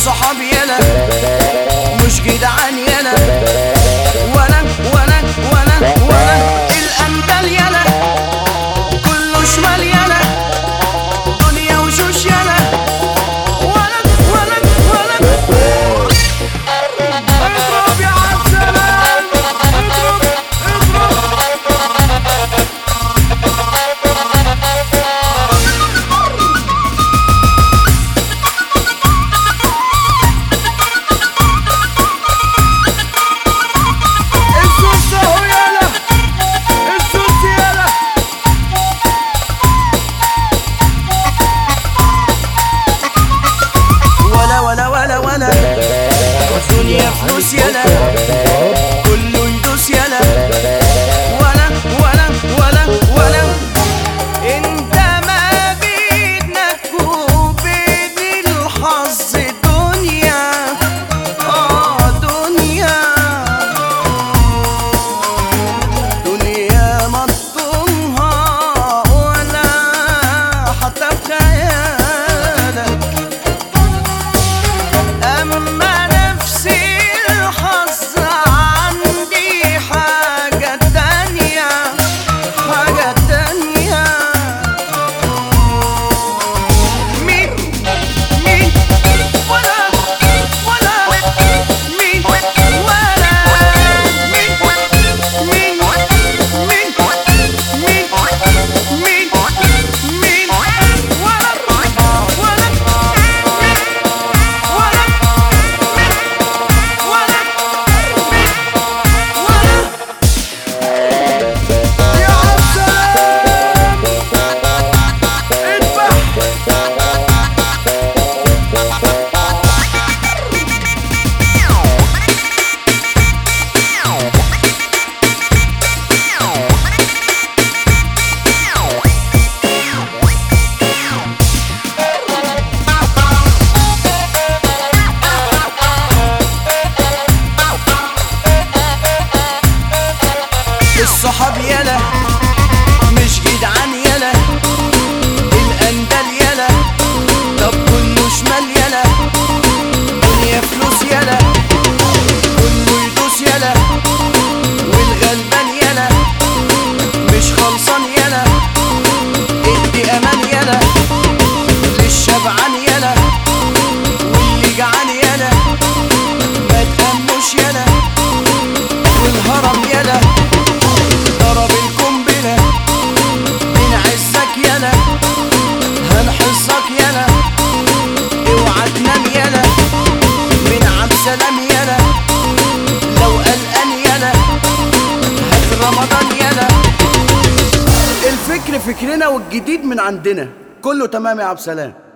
الصحاب يلا مش جدعان يلا ولا ولا ولا ولا الأندال يلا كله شمال يلا دنيا وشوش يلا ولا ولا ولا اضرب يا عالسلام اضرب اضرب الزوز اهو يلا الزوز يلا ولا ولا ولا ولا الدنيا فلوس يلا كله يدوس يلا ولا ولا ولا ولا انت ما بينك وبين الحظ دنيا اه دنيا دنيا ما تضمها ولا حتى بخيالك أما نفسي الحظ عندي حاجة تانية حاجة تانية مين مين ولا ولا مين ولا مين مين مين مين مين مين ولا ولا ولا ولا ولا يا عالسلام اذبح الصحاب يلا مش جدعان يلا الأندال يلا طب كله شمال يلا دنيا فلوس يلا كله يدوس يلا والغلبان يلا مش خلصان يلا ادي امان يلا للشبعان يلا واللي جعان يلا ما تأمنوش يلا والهرم يلا ضرب القنبلة من عزك يلا هنحصك يلا اوعى تنام يلا من عبد سلام يلا لو قلقان يلا هات رمضان يلا الفكر فكرنا والجديد من عندنا كله تمام يا عبد سلام